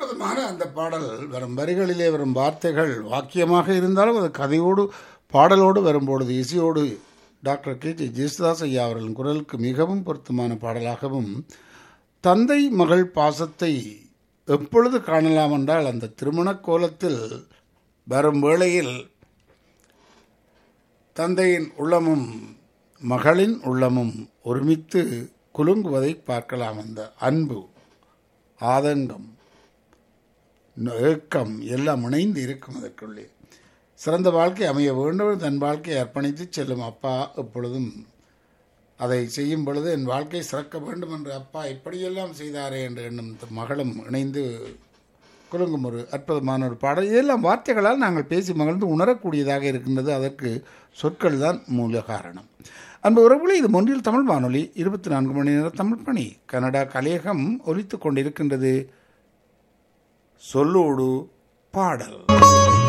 அற்புதமான அந்த பாடல் வரும் வரிகளிலே வரும் வார்த்தைகள் வாக்கியமாக இருந்தாலும் அது கதையோடு பாடலோடு வரும்பொழுது இசையோடு டாக்டர் கே ஜி ஜேசுதாஸ் ஐயா அவர்களின் குரலுக்கு மிகவும் பொருத்தமான பாடலாகவும் தந்தை மகள் பாசத்தை எப்பொழுது காணலாம் என்றால் அந்த திருமண கோலத்தில் வரும் வேளையில் தந்தையின் உள்ளமும் மகளின் உள்ளமும் ஒருமித்து குலுங்குவதை பார்க்கலாம் அந்த அன்பு ஆதங்கம் ஏக்கம் எல்லாம் இணைந்து இருக்கும் அதற்குள்ளே சிறந்த வாழ்க்கை அமைய வேண்டும் தன் வாழ்க்கையை அர்ப்பணித்து செல்லும் அப்பா எப்பொழுதும் அதை செய்யும் பொழுது என் வாழ்க்கை சிறக்க வேண்டும் என்று அப்பா இப்படியெல்லாம் செய்தாரே என்று எண்ணும் மகளும் இணைந்து குலுங்கும் ஒரு அற்புதமான ஒரு பாடல் இதெல்லாம் வார்த்தைகளால் நாங்கள் பேசி மகிழ்ந்து உணரக்கூடியதாக இருக்கின்றது அதற்கு சொற்கள் தான் மூல காரணம் அன்பு உறவுகளை இது ஒன்றில் தமிழ் வானொலி இருபத்தி நான்கு மணி நேர தமிழ் பணி கனடா கலையகம் ஒலித்து கொண்டிருக்கின்றது சொல்லோடு பாடல்